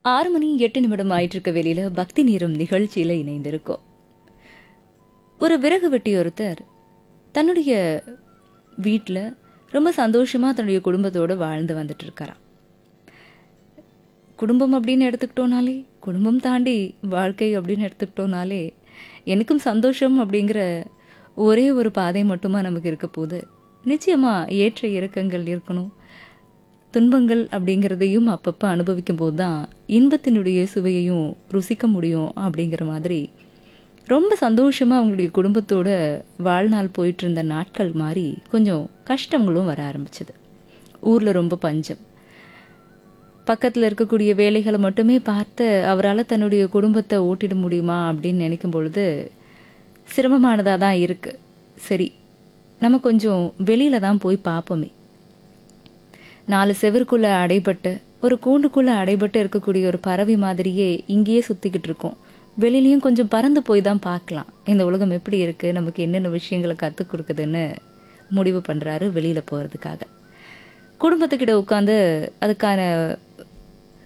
ஆறு மணி எட்டு நிமிடம் ஆயிட்டு இருக்க வெளியில பக்தி நேரம் நிகழ்ச்சியில இணைந்திருக்கோம் ஒரு விறகு வெட்டி ஒருத்தர் தன்னுடைய வீட்டில் ரொம்ப சந்தோஷமா தன்னுடைய குடும்பத்தோட வாழ்ந்து வந்துட்டு இருக்காராம் குடும்பம் அப்படின்னு எடுத்துக்கிட்டோனாலே குடும்பம் தாண்டி வாழ்க்கை அப்படின்னு எடுத்துக்கிட்டோனாலே எனக்கும் சந்தோஷம் அப்படிங்கிற ஒரே ஒரு பாதை மட்டுமா நமக்கு இருக்க போகுது நிச்சயமா ஏற்ற இறக்கங்கள் இருக்கணும் துன்பங்கள் அப்படிங்கிறதையும் அப்பப்போ அனுபவிக்கும் போது தான் இன்பத்தினுடைய சுவையையும் ருசிக்க முடியும் அப்படிங்கிற மாதிரி ரொம்ப சந்தோஷமாக அவங்களுடைய குடும்பத்தோட வாழ்நாள் போயிட்டு இருந்த நாட்கள் மாதிரி கொஞ்சம் கஷ்டங்களும் வர ஆரம்பிச்சது ஊரில் ரொம்ப பஞ்சம் பக்கத்தில் இருக்கக்கூடிய வேலைகளை மட்டுமே பார்த்து அவரால் தன்னுடைய குடும்பத்தை ஓட்டிட முடியுமா அப்படின்னு நினைக்கும் பொழுது சிரமமானதாக தான் இருக்குது சரி நம்ம கொஞ்சம் வெளியில தான் போய் பார்ப்போமே நாலு செவருக்குள்ள அடைபட்டு ஒரு கூண்டுக்குள்ள அடைபட்டு இருக்கக்கூடிய ஒரு பறவை மாதிரியே இங்கேயே சுத்திக்கிட்டு இருக்கோம் வெளியிலயும் கொஞ்சம் பறந்து போய் தான் பார்க்கலாம் இந்த உலகம் எப்படி இருக்கு நமக்கு என்னென்ன விஷயங்களை கற்றுக் கொடுக்குதுன்னு முடிவு பண்றாரு வெளியில போறதுக்காக குடும்பத்துக்கிட்ட உட்காந்து அதுக்கான